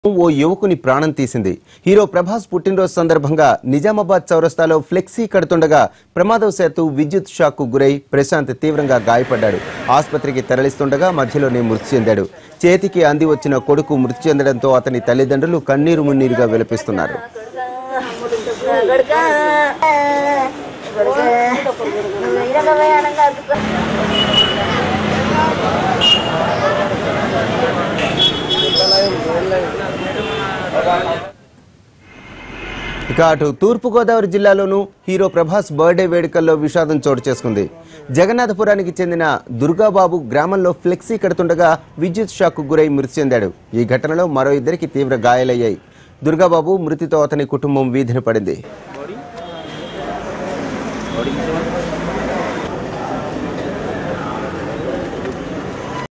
ఓ యువకుని ప్రాణం తీసింది హీరో ప్రభాస్ పుట్టినరోజు సందర్భంగా నిజామాబాద్ చౌరస్తాలో ఫ్లెక్సీ కడుతుండగా ప్రమాదవశాత్తు విద్యుత్ షాక్కు గురై ప్రశాంత్ తీవ్రంగా గాయపడ్డాడు ఆసుపత్రికి తరలిస్తుండగా మధ్యలోనే మృతి చెందాడు చేతికి అంది వచ్చిన కొడుకు మృతి చెందడంతో అతని తల్లిదండ్రులు కన్నీరు మున్నీరుగా విలపిస్తున్నారు ఇక అటు తూర్పుగోదావరి జిల్లాలోనూ హీరో ప్రభాస్ బర్త్డే వేడుకల్లో విషాదం చోటు చేసుకుంది జగన్నాథపురానికి చెందిన దుర్గాబాబు గ్రామంలో ఫ్లెక్సీ కడుతుండగా విద్యుత్ షాక్కు గురై మృతి చెందాడు ఈ ఘటనలో మరో ఇద్దరికి తీవ్ర గాయాలయ్యాయి దుర్గాబాబు మృతితో అతని కుటుంబం వీధిన పడింది